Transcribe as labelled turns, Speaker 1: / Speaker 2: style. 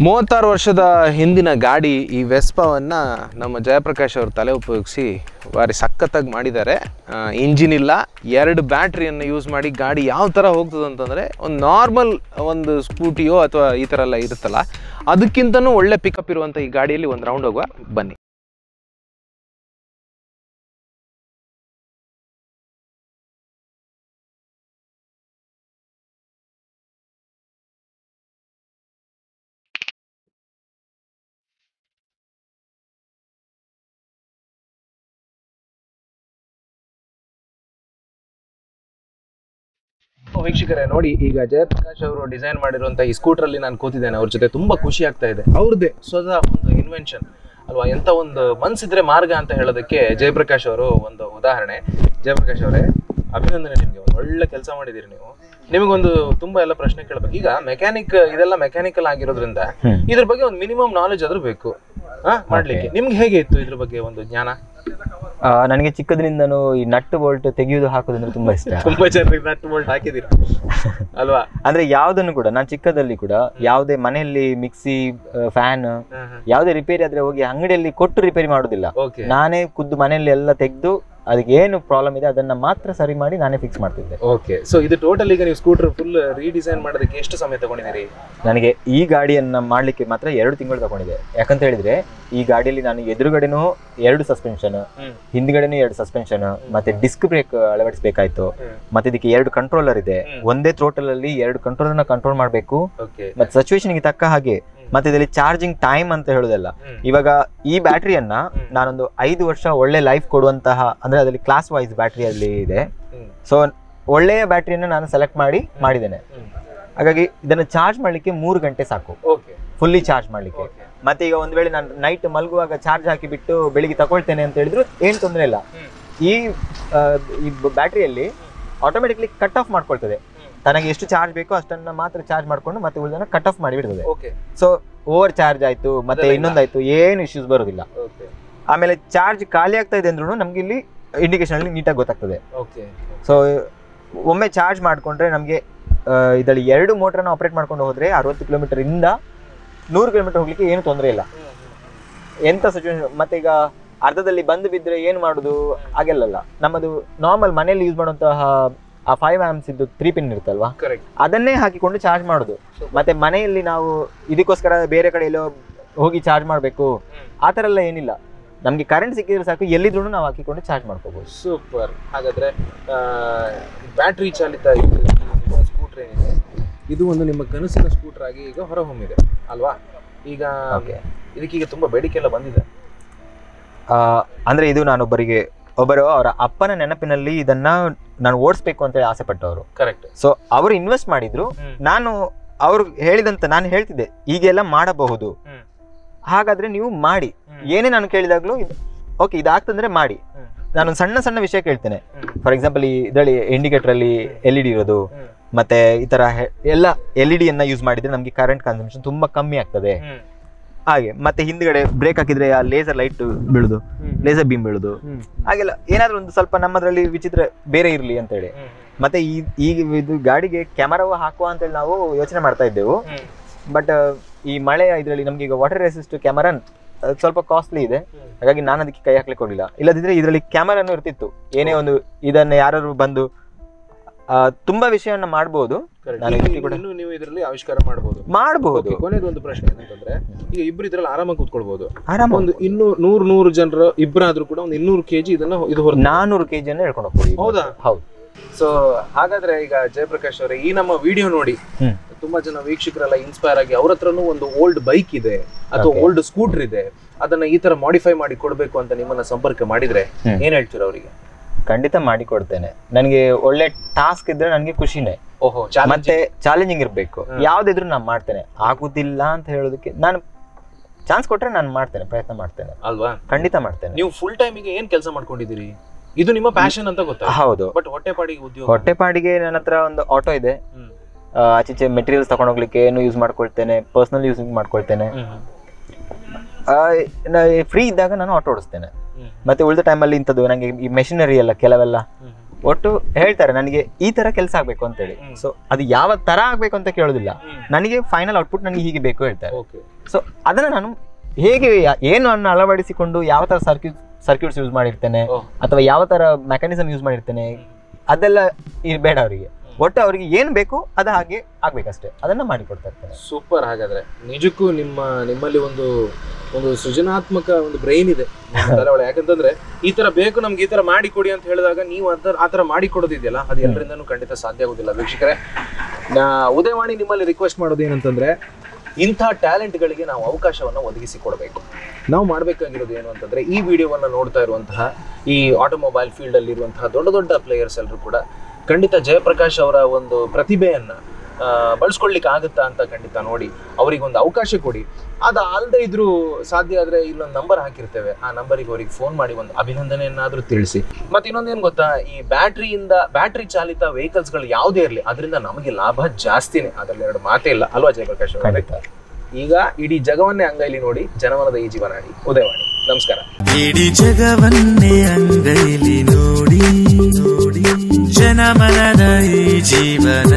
Speaker 1: ಮೂವತ್ತಾರು ವರ್ಷದ ಹಿಂದಿನ ಗಾಡಿ ಈ ವೆಸ್ಪಾವನ್ನು ನಮ್ಮ ಜಯಪ್ರಕಾಶ್ ಅವರು ತಲೆ ಉಪಯೋಗಿಸಿ ಭಾರಿ ಸಖತ್ತಾಗಿ ಮಾಡಿದ್ದಾರೆ ಇಂಜಿನ್ ಇಲ್ಲ ಎರಡು ಬ್ಯಾಟ್ರಿಯನ್ನು ಯೂಸ್ ಮಾಡಿ ಗಾಡಿ ಯಾವ ಥರ ಹೋಗ್ತದೆ ಅಂತಂದರೆ ಒಂದು ನಾರ್ಮಲ್ ಒಂದು ಸ್ಕೂಟಿಯೋ ಅಥವಾ ಈ ಥರ ಎಲ್ಲ ಇರುತ್ತಲ್ಲ ಅದಕ್ಕಿಂತನೂ ಒಳ್ಳೆ ಪಿಕಪ್ ಇರುವಂಥ ಈ ಗಾಡಿಯಲ್ಲಿ ಒಂದು ರೌಂಡ್ ಹೋಗುವ ಬನ್ನಿ ವೀಕ್ಷಕರೇ ನೋಡಿ ಈಗ ಜಯಪ್ರಕಾಶ್ ಅವರು ಡಿಸೈನ್ ಮಾಡಿರುವಂಥ ಈ ಸ್ಕೂಟ್ರಲ್ಲಿ ನಾನು ಕೂತಿದ್ದೇನೆ ಅವ್ರ ಜೊತೆ ತುಂಬಾ ಖುಷಿ ಆಗ್ತಾ ಇದೆ ಅವ್ರದ್ದೇ ಸ್ವತಃ ಒಂದು ಇನ್ವೆನ್ಷನ್ ಅಲ್ವಾ ಎಂತ ಒಂದು ಮನ್ಸಿದ್ರೆ ಮಾರ್ಗ ಅಂತ ಹೇಳೋದಕ್ಕೆ ಜಯಪ್ರಕಾಶ್ ಅವರು ಒಂದು ಉದಾಹರಣೆ ಜಯಪ್ರಕಾಶ್ ಅವರೇ ಅಭಿನಂದನೆ ನಿಮಗೆ ಒಂದು ಒಳ್ಳೆ ಕೆಲಸ ಮಾಡಿದ್ದೀರಿ ನೀವು ನಿಮಗೊಂದು ತುಂಬಾ ಎಲ್ಲ ಪ್ರಶ್ನೆ ಕೇಳಬೇಕು ಈಗ ಮೆಕ್ಯಾನಿಕ್ ಇದೆಲ್ಲ ಮೆಕ್ಯಾನಿಕಲ್ ಆಗಿರೋದ್ರಿಂದ ಇದ್ರ ಬಗ್ಗೆ ಒಂದು ಮಿನಿಮಮ್ ನಾಲೆಜ್ ಆದ್ರೂ ಬೇಕು ಹಾ ಮಾಡ್ಲಿಕ್ಕೆ ನಿಮ್ಗೆ ಹೇಗೆ ಇತ್ತು ಇದ್ರ ಬಗ್ಗೆ ಒಂದು ಜ್ಞಾನ
Speaker 2: ಆ, ನನಗೆ ಚಿಕ್ಕದ್ರಿಂದನೂ ಈ ನಟ್ಟು ಬೋಲ್ಟ್ ತೆಗೆಯುವುದು ಹಾಕುದು ಅಂದ್ರೆ ತುಂಬಾ ಇಷ್ಟ
Speaker 1: ತುಂಬಾ ಜನರಿಗೆ ನಟ್ ಬೋಲ್ಟ್ ಹಾಕಿದ್ದೀರಾ ಅಲ್ವಾ
Speaker 2: ಅಂದ್ರೆ ಯಾವ್ದನ್ನು ಕೂಡ ನಾನು ಚಿಕ್ಕದಲ್ಲಿ ಕೂಡ ಯಾವುದೇ ಮನೆಯಲ್ಲಿ ಮಿಕ್ಸಿ ಫ್ಯಾನ್ ಯಾವುದೇ ರಿಪೇರಿ ಆದ್ರೆ ಹೋಗಿ ಅಂಗಡಿಯಲ್ಲಿ ಕೊಟ್ಟು ರಿಪೇರಿ ಮಾಡುದಿಲ್ಲ
Speaker 1: ಓಕೆ
Speaker 2: ನಾನೇ ಖುದ್ದು ಮನೆಯಲ್ಲಿ ಎಲ್ಲ ತೆಗೆದು ಅದಕ್ಕೆ ಏನು ಪ್ರಾಬ್ಲಮ್ ಇದೆ ಅದನ್ನ ಮಾತ್ರ ಸರಿ ಮಾಡಿ ನಾನೇ ಫಿಕ್ಸ್ ಮಾಡ್ತಿದ್ದೆ
Speaker 1: ಓಕೆ ಸೊ ಇದು ಟೋಟಲ್ ಈಗ ನೀವು ಸ್ಕೂಟರ್ ಫುಲ್ ರೀಡಿಸೈನ್ ಮಾಡೋದಕ್ಕೆ ಎಷ್ಟು ಸಮಯ ತಗೊಂಡಿದ್ದೀರಿ
Speaker 2: ನನಗೆ ಈ ಗಾಡಿಯನ್ನ ಮಾಡ್ಲಿಕ್ಕೆ ಮಾತ್ರ ಎರಡು ತಿಂಗಳು ತಗೊಂಡಿದೆ ಯಾಕಂತ ಹೇಳಿದ್ರೆ ಈ ಗಾಡಿಯಲ್ಲಿ ನಾನು ಎದುರುಗಡೆನೂ ಎರಡು ಸಸ್ಪೆನ್ಷನ್
Speaker 1: ಹ್ಮ್.
Speaker 2: ಹಿಂದ್ಗಡೆನೂ ಎರಡು ಸಸ್ಪೆನ್ಷನ್ ಮತ್ತೆ ಡಿಸ್ಕ್ ಬ್ರೇಕ್ ಅಳವಡಿಸಬೇಕಾಯ್ತು
Speaker 1: ಹ್ಮ್.
Speaker 2: ಮತ್ತೆ ಇದಕ್ಕೆ ಎರಡು ಕಂಟ್ರೋಲರ್ ಇದೆ
Speaker 1: ಹ್ಮ್.
Speaker 2: ಒಂದೇ ಥ್ರೋಟಲ್ ಅಲ್ಲಿ ಎರಡು ಕಂಟ್ರೋಲರ್ ನ ಕಂಟ್ರೋಲ್ ಮಾಡಬೇಕು
Speaker 1: ಓಕೆ
Speaker 2: ಮತ್ತೆ ಸಿಚುವೇಶನ್ ಗೆ ತಕ್ಕ ಹಾಗೆ ಮತ್ತೆ ಇದರಲ್ಲಿ ಚಾರ್ಜಿಂಗ್ ಟೈಮ್ ಅಂತ ಹೇಳುದಲ್ಲ
Speaker 1: ಹ್ಮ್.
Speaker 2: ಇವಾಗ ಈ ಬ್ಯಾಟ್ರಿಯನ್ನ ನಾನೊಂದು ಐದು ವರ್ಷ ಒಳ್ಳೆ ಲೈಫ್ ಕೊಡುವಂತಹ ಅಂದ್ರೆ ಅದರಲ್ಲಿ ಕ್ಲಾಸ್ ವೈಸ್ ಬ್ಯಾಟ್ರಿ ಅಲ್ಲಿ ಇದೆ ಸೊ ಒಳ್ಳೆಯ ಬ್ಯಾಟ್ರಿಯನ್ನ ನಾನು ಸೆಲೆಕ್ಟ್ ಮಾಡಿ ಮಾಡಿದ್ದೇನೆ ಹಾಗಾಗಿ ಇದನ್ನ ಚಾರ್ಜ್ ಮಾಡ್ಲಿಕ್ಕೆ ಮೂರು ಗಂಟೆ ಸಾಕು
Speaker 1: ಓಕೆ
Speaker 2: ಫುಲ್ಲಿ ಚಾರ್ಜ್ ಮಾಡ್ಲಿಕ್ಕೆ ಮತ್ತೆ ಈಗ ಒಂದ್ ವೇಳೆ ನಾನು ನೈಟ್ ಮಲಗುವಾಗ ಚಾರ್ಜ್ ಹಾಕಿ ಬಿಟ್ಟು ಬೆಳಿಗ್ಗೆ ತಗೊಳ್ತೇನೆ ಅಂತ ಹೇಳಿದ್ರು ಏನ್ ತೊಂದರೆ ಇಲ್ಲ ಈ ಆ, ಈ ಬ್ಯಾಟ್ರಿಯಲ್ಲಿ ಆಟೋಮೆಟಿಕ್ಲಿ ಕಟ್ ಆಫ್ ಮಾಡ್ಕೊಳ್ತದೆ ತನಗೆ ಎಷ್ಟು ಚಾರ್ಜ್ ಬೇಕೋ ಅಷ್ಟನ್ನ ಮಾತ್ರ ಚಾರ್ಜ್ ಮಾಡ್ಕೊಂಡು ಮತ್ತೆ ಉಳಿದನ್ನ ಕಟ್ ಆಫ್ ಮಾಡಿ ಬಿಡ್ತದೆ
Speaker 1: ಓಕೆ
Speaker 2: ಸೊ ಓವರ್ ಚಾರ್ಜ್ ಆಯ್ತು ಮತ್ತೆ
Speaker 1: ಅದೆಲ್ಲ ಇಲ್ಲ.
Speaker 2: ಇನ್ನೊಂದಾಯ್ತು ಏನು ಇಶ್ಯೂಸ್ ಬರೋದಿಲ್ಲ
Speaker 1: ಓಕೆ
Speaker 2: ಆಮೇಲೆ ಚಾರ್ಜ್ ಖಾಲಿ ಆಗ್ತಾ ಇದೆ ಅಂದ್ರೂ ನಮ್ಗೆ ಇಲ್ಲಿ ಇಂಡಿಕೇಶನ್ ಅಲ್ಲಿ ನೀಟಾಗಿ ಗೊತ್ತಾಗ್ತದೆ
Speaker 1: ಓಕೆ
Speaker 2: ಸೊ ಒಮ್ಮೆ ಚಾರ್ಜ್ ಮಾಡ್ಕೊಂಡ್ರೆ ನಮಗೆ ಇದರಲ್ಲಿ ಎರಡು ಮೋಟ್ರನ್ನ ಆಪರೇಟ್ ಮಾಡ್ಕೊಂಡು ಹೋದ್ರೆ ಅರವತ್ತು ಕಿಲೋಮೀಟರ್ ಇಂದ ನೂರು ಕಿಲೋಮೀಟರ್ ಹೋಗ್ಲಿಕ್ಕೆ ಏನು ತೊಂದರೆ ಇಲ್ಲ ಎಂತ ಸಿಚುವೇಶನ್ ಮತ್ತೆ ಈಗ ಅರ್ಧದಲ್ಲಿ ಬಂದು ಬಿದ್ರೆ ಏನು ಮಾಡುದು ಹಾಗೆಲ್ಲಲ್ಲ ನಮ್ಮದು ನಾರ್ಮಲ್ ಮನೆಯಲ್ಲಿ ಯೂಸ್ ಮಾಡುವಂತಹ ಆ ಫೈವ್ ಆಮ್ಸ್ ಇದ್ದು ತ್ರೀ ಪಿನ್ ಇರುತ್ತಲ್ವಾ
Speaker 1: ಕರೆಕ್ಟ್
Speaker 2: ಅದನ್ನೇ ಹಾಕಿಕೊಂಡು ಚಾರ್ಜ್ ಮಾಡೋದು ಮತ್ತೆ ಮನೆಯಲ್ಲಿ ನಾವು ಇದಕ್ಕೋಸ್ಕರ ಬೇರೆ ಕಡೆ ಎಲ್ಲೋ ಹೋಗಿ ಚಾರ್ಜ್ ಮಾಡಬೇಕು ಆ ಥರ ಎಲ್ಲ ಏನಿಲ್ಲ ನಮಗೆ ಕರೆಂಟ್ ಸಿಕ್ಕಿದ್ರೆ ಸಾಕು ಎಲ್ಲಿದ್ರು ನಾವು ಹಾಕಿಕೊಂಡು ಚಾರ್ಜ್ ಮಾಡ್ಕೋಬಹುದು
Speaker 1: ಸೂಪರ್ ಹಾಗಾದ್ರೆ ಬ್ಯಾಟ್ರಿ ಚಾಲಿತ ಸ್ಕೂಟರ್ ಏನಿದೆ ಇದು ಒಂದು ನಿಮ್ಮ ಕನಸಿನ ಸ್ಕೂಟರ್ ಆಗಿ ಈಗ ಹೊರಹೊಮ್ಮಿದೆ ಅಲ್ವಾ ಈಗ
Speaker 2: ಓಕೆ
Speaker 1: ಇದಕ್ಕೀಗ ತುಂಬಾ ಬೇಡಿಕೆ ಎಲ್ಲ ಬಂದಿದೆ
Speaker 2: ಅಂದ್ರೆ ಇದು ನಾನೊಬ್ಬರಿಗೆ ಒಬ್ಬರು ಅವರ ಅಪ್ಪನ ನೆನಪಿನಲ್ಲಿ ಇದನ್ನ ನಾನು ಓಡಿಸ್ಬೇಕು ಅಂತ ಹೇಳಿ ಆಸೆ ಪಟ್ಟವರು
Speaker 1: ಕರೆಕ್ಟ್
Speaker 2: ಸೊ ಅವರು ಇನ್ವೆಸ್ಟ್ ಮಾಡಿದ್ರು ನಾನು ಅವರು ಹೇಳಿದಂತ ನಾನು ಹೇಳ್ತಿದ್ದೆ ಹೀಗೆಲ್ಲ ಮಾಡಬಹುದು
Speaker 1: ಹ್ಮ್.
Speaker 2: ಹಾಗಾದ್ರೆ ನೀವು ಮಾಡಿ ಏನೇ ನಾನು ಕೇಳಿದಾಗ್ಲೂ ಓಕೆ ಇದಾಗ್ತಂದ್ರೆ ಮಾಡಿ
Speaker 1: ಹ್ಮ್.
Speaker 2: ನಾನು ಸಣ್ಣ ಸಣ್ಣ ವಿಷಯ ಕೇಳ್ತೇನೆ
Speaker 1: ಹ್ಮ್.
Speaker 2: ಫಾರ್ ಎಕ್ಸಾಂಪಲ್ ಈ ಇದರಲ್ಲಿ ಇಂಡಿಕೇಟರ್ ಅಲ್ಲಿ ಎಲ್ ಇ ಡಿ ಇರೋದು ಮತ್ತೆ ಈ ತರ ಹೆ- ಎಲ್ಲ ಎಲ್ ಇ ಡಿ ಅನ್ನ ಯೂಸ್ ಮಾಡಿದ್ರೆ ನಮಗೆ ಕರೆಂಟ್ ಕನ್ಸಂಪ್ಷನ್ ತುಂಬಾ ಕಮ್ಮಿ ಆಗ್ತದೆ ಹಾಗೆ ಮತ್ತೆ ಹಿಂದ್ಗಡೆ ಬ್ರೇಕ್ ಹಾಕಿದ್ರೆ ಆ ಲೇಸರ್ ಲೈಟ್ ಬೀಳುದು ಲೇಸರ್ ಬೀಮ್ ಬೀಳುದು ಹಾಗೆಲ್ಲ ಏನಾದ್ರೂ ಒಂದು ಸ್ವಲ್ಪ ನಮ್ಮದ್ರಲ್ಲಿ ವಿಚಿತ್ರ ಬೇರೆ ಇರ್ಲಿ ಅಂತ ಹೇಳಿ ಮತ್ತೆ ಈ ಈಗ ಇದು ಗಾಡಿಗೆ ಕ್ಯಾಮರಾವ ಹಾಕುವ ಅಂತೇಳಿ ನಾವು ಯೋಚನೆ ಮಾಡ್ತಾ ಇದ್ದೆವು ಬಟ್ ಈ ಮಳೆ ಇದರಲ್ಲಿ ನಮ್ಗೆ ಈಗ ವಾಟರ್ ರೆಸಿಸ್ಟ್ ಕ್ಯಾಮರಾ ಸ್ವಲ್ಪ ಕಾಸ್ಟ್ಲಿ ಇದೆ ಹಾಗಾಗಿ ನಾನು ಅದಕ್ಕೆ ಕೈ ಹಾಕ್ಲಿಕ್ಕೆ ಹೋಗಿಲ್ಲ ಇಲ್ಲದಿದ್ರೆ ಇದರಲ್ಲಿ ಕ್ಯಾಮರಾನು ಇರ್ತಿತ್ತು ಏನೇ ಒಂದು ಇದನ್ನ ಯಾರು ಬಂದು ಆ, ತುಂಬಾ ವಿಷಯವನ್ನ ಮಾಡ್ಬೋದು ನಾನು ಇದಕ್ಕೆ ಕೂಡ
Speaker 1: ಇನ್ನು ನೀವು ಇದರಲ್ಲಿ ಆವಿಷ್ಕಾರ ಮಾಡಬಹುದು
Speaker 2: ಮಾಡಬಹುದು
Speaker 1: ಕೊನೆಯದು ಒಂದು ಪ್ರಶ್ನೆ ಏನಂತಂದ್ರೆ ಈಗ ಇಬ್ರು ಇದ್ರಲ್ಲಿ ಆರಾಮಾಗಿ ಕೂತ್ಕೊಳ್ಬಹುದು
Speaker 2: ಆರಾಮ
Speaker 1: ಒಂದು ಇನ್ನೂರು ನೂರು ನೂರು ಜನರು ಇಬ್ಬರಾದ್ರೂ ಕೂಡ ಒಂದು ಇನ್ನೂರು ಕೆಜಿ ಇದನ್ನ ಇದು ಹೊರ
Speaker 2: ನಾನೂರು ಕೆಜಿಯನ್ನು ಹೇಳ್ಕೊಂಡು ಹೋಗ್ಬೋದು
Speaker 1: ಹೌದಾ?
Speaker 2: ಹೌದು
Speaker 1: ಸೊ ಹಾಗಾದ್ರೆ ಈಗ ಜಯಪ್ರಕಾಶ್ ಅವರೇ ಈ ನಮ್ಮ ವಿಡಿಯೋ ನೋಡಿ
Speaker 2: ಹ್ಮ್.
Speaker 1: ತುಂಬಾ ಜನ ವೀಕ್ಷಕರೆಲ್ಲ ಇನ್ಸ್ಪೈರ್ ಆಗಿ ಅವ್ರ ಹತ್ರನೂ ಒಂದು ಓಲ್ಡ್ ಬೈಕ್ ಇದೆ ಅಥವಾ
Speaker 2: Okay.
Speaker 1: ಓಲ್ಡ್ ಸ್ಕೂಟರ್ ಇದೆ ಅದನ್ನ ಈ ತರ ಮಾಡಿಫೈ ಮಾಡಿ ಕೊಡ್ಬೇಕು ಅಂತ ನಿಮ್ಮನ್ನ ಸಂಪರ್ಕ ಮಾಡಿದ್ರೆ
Speaker 2: ಹ್ಮ್.
Speaker 1: ಏನ್ ಹೇಳ್ತೀರಾ ಅವರಿಗೆ
Speaker 2: ಖಂಡಿತ ಮಾಡಿ ಕೊಡ್ತೇನೆ ನನಗೆ ಒಳ್ಳೆ ಟಾಸ್ಕ್ ಇದ್ರೆ ನನಗೆ ಖುಷಿನೇ
Speaker 1: ಓಹೋ
Speaker 2: ಮತ್ತೆ ಚಾಲೆಂಜಿಂಗ್ ಇರ್ಬೇಕು
Speaker 1: ಹ್ಮ್.
Speaker 2: ಯಾವ್ದಿದ್ರು ನಾನು ಮಾಡ್ತೇನೆ ಆಗುದಿಲ್ಲ ಅಂತ ಹೇಳೋದಕ್ಕೆ ನಾನು ಚಾನ್ಸ್ ಕೊಟ್ರೆ ನಾನು ಮಾಡ್ತೇನೆ ಪ್ರಯತ್ನ ಮಾಡ್ತೇನೆ
Speaker 1: ಅಲ್ವಾ
Speaker 2: ಖಂಡಿತ ಮಾಡ್ತೇನೆ
Speaker 1: ನೀವು ಫುಲ್ ಟೈಮಿಗೆ ಏನ್ ಕೆಲಸ ಮಾಡ್ಕೊಂಡಿದ್ದೀರಿ ಇದು ನಿಮ್ಮ ಪ್ಯಾಷನ್ ಅಂತ ಗೊತ್ತಾ
Speaker 2: ಹೌದು
Speaker 1: ಬಟ್ ಹೊಟ್ಟೆಪಾಡಿಗೆ ಉದ್ಯೋಗ
Speaker 2: ಹೊಟ್ಟೆಪಾಡಿಗೆ ನನ್ನ ಹತ್ರ ಒಂದು ಆಟೋ ಇದೆ
Speaker 1: ಹ್ಮ್.
Speaker 2: ಆ, ಆಚೀಚೆ ಮೆಟೀರಿಯಲ್ಸ್ ತಗೊಂಡು ಹೋಗ್ಲಿಕ್ಕೆ ಏನು ಯೂಸ್ ಮಾಡ್ಕೊಳ್ತೇನೆ ಪರ್ಸನಲ್ ಯೂಸ್ ಮಾಡ್ಕೊಳ್ತೇನೆ
Speaker 1: ಹ್ಮ್.
Speaker 2: ಫ್ರೀ ಇದ್ದಾಗ ನಾನು ಆಟೋ ಓಡಿಸ್ತೇನೆ
Speaker 1: ಹ್ಮ್.
Speaker 2: ಮತ್ತೆ ಉಳಿದ ಟೈಮಲ್ಲಿ ಇಂಥದ್ದು ನನಗೆ ಈ ಮೆಷಿನರಿ ಎಲ್ಲ ಕೆಲವೆಲ್ಲ
Speaker 1: ಹ್ಮ್.
Speaker 2: ಒಟ್ಟು ಹೇಳ್ತಾರೆ ನನಗೆ ಈ ತರ ಕೆಲಸ ಆಗ್ಬೇಕು ಅಂತ ಹೇಳಿ
Speaker 1: ಹ್ಮ್.
Speaker 2: ಸೊ ಅದು ಯಾವ ತರ ಆಗ್ಬೇಕು ಅಂತ ಕೇಳೋದಿಲ್ಲ
Speaker 1: ಹ್ಮ್.
Speaker 2: ನನಗೆ ಫೈನಲ್ ಔಟ್ಪುಟ್ ನನಗೆ ಹೀಗೆ ಬೇಕು ಹೇಳ್ತಾರೆ
Speaker 1: ಓಕೆ
Speaker 2: ಸೊ ಅದನ್ನ ನಾನು ಹೇಗೆ ಯಾ- ಏನು ಅನ್ನು ಅಳವಡಿಸಿಕೊಂಡು ಯಾವ ತರ ಸರ್ಕ್ಯೂಟ್ ಸರ್ಕ್ಯೂಟ್ಸ್ ಯೂಸ್ ಮಾಡಿರ್ತೇನೆ
Speaker 1: ಓಹ್.
Speaker 2: ಅಥವಾ ಯಾವ ತರ ಮೆಕ್ಯಾನಿಸಮ್ ಯೂಸ್ ಮಾಡಿರ್ತೇನೆ ಅದೆಲ್ಲ ಇರ್ಬೇಡ ಅವರಿಗೆ ಒಟ್ಟು ಅವರಿಗೆ ಏನ್ ಬೇಕು ಅದು ಹಾಗೆ ಆಗ್ಬೇಕಷ್ಟೇ ಅದನ್ನ ಮಾಡಿ ಕೊಡ್ತಾ ಇರ್ತಾರೆ
Speaker 1: ಸೂಪರ್ ಹಾಗಾದ್ರೆ ನಿಜಕ್ಕೂ ನಿಮ್ಮ ನಿಮ್ಮಲ್ಲಿ ಒಂದು ಒಂದು ಸೃಜನಾತ್ಮಕ ಒಂದು ಬ್ರೈನ್ ಇದೆ ನಿಮ್ಮ ತಲೆ ಒಳಗೆ ಯಾಕಂತಂದ್ರೆ ಈ ತರ ಬೇಕು ನಮ್ಗೆ ಈ ತರ ಮಾಡಿ ಕೊಡಿ ಅಂತ ಹೇಳಿದಾಗ ನೀವು ಅದ್ರ ಆ ತರ ಮಾಡಿ ಕೊಡೋದಿದೆಯಲ್ಲ ಅದು ಎಲ್ಲರಿಂದನೂ ಖಂಡಿತ ಸಾಧ್ಯ ಆಗೋದಿಲ್ಲ ವೀಕ್ಷಕರೇ ನಾ ಉದಯವಾಣಿ ನಿಮ್ಮಲ್ಲಿ ರಿಕ್ವೆಸ್ಟ್ ಮಾಡೋದು ಏನಂತಂದ್ರೆ ಇಂಥ ಟ್ಯಾಲೆಂಟ್ಗಳಿಗೆ ನಾವು ಅವಕಾಶವನ್ನ ಒದಗಿಸಿ ಕೊಡಬೇಕು ನಾವು ಮಾಡಬೇಕಾಗಿರೋದು ಏನು ಅಂತಂದ್ರೆ ಈ ವಿಡಿಯೋವನ್ನ ನೋಡ್ತಾ ಇರುವಂತಹ ಈ ಆಟೋಮೊಬೈಲ್ ಫೀಲ್ಡ್ ಅಲ್ಲಿ ಇರುವಂತಹ ದೊಡ್ಡ ದೊಡ್ಡ ಪ್ಲೇಯರ್ಸ್ ಎಲ್ಲರೂ ಕೂಡ ಖಂಡಿತ ಜಯಪ್ರಕಾಶ್ ಅವರ ಒಂದು ಪ್ರತಿಭೆಯನ್ನ ಆ, ಬಳಸ್ಕೊಳ್ಲಿಕ್ಕೆ ಆಗುತ್ತಾ ಅಂತ ಖಂಡಿತ ನೋಡಿ ಅವರಿಗೆ ಒಂದು ಅವಕಾಶ ಕೊಡಿ ಅದು ಅಲ್ಲದೆ ಇದ್ರೂ ಸಾಧ್ಯ ಆದ್ರೆ ಇಲ್ಲೊಂದು ನಂಬರ್ ಹಾಕಿರ್ತೇವೆ ಆ ನಂಬರಿಗೆ ಅವರಿಗೆ ಫೋನ್ ಮಾಡಿ ಒಂದು ಅಭಿನಂದನೆಯನ್ನಾದ್ರೂ ತಿಳಿಸಿ ಮತ್ತೆ ಇನ್ನೊಂದೇನು ಗೊತ್ತಾ ಈ ಬ್ಯಾಟ್ರಿಯಿಂದ ಬ್ಯಾಟ್ರಿ ಚಾಲಿತ ವೆಹಿಕಲ್ಸ್ ಗಳು ಯಾವುದೇ ಇರಲಿ ಅದರಿಂದ ನಮಗೆ ಲಾಭ ಜಾಸ್ತಿನೇ ಅದ್ರಲ್ಲಿ ಎರಡು ಮಾತೇ ಇಲ್ಲ ಅಲ್ವಾ ಜಯಪ್ರಕಾಶ್ ಅವರೇ?
Speaker 2: ಖಂಡಿತ
Speaker 1: ಈಗ ಇಡೀ ಜಗವನ್ನೇ ಅಂಗೈಲಿ ನೋಡಿ ಜನಮನದ ಈ ಜೀವನಾಡಿ ಉದಯವಾಣಿ ನಮಸ್ಕಾರ
Speaker 3: ಇಡೀ ಜಗವನ್ನೇ ಅಂಗೈಲಿ ನೋಡಿ ನೋಡಿ ಜನಮನದ ಈ ಜೀವನ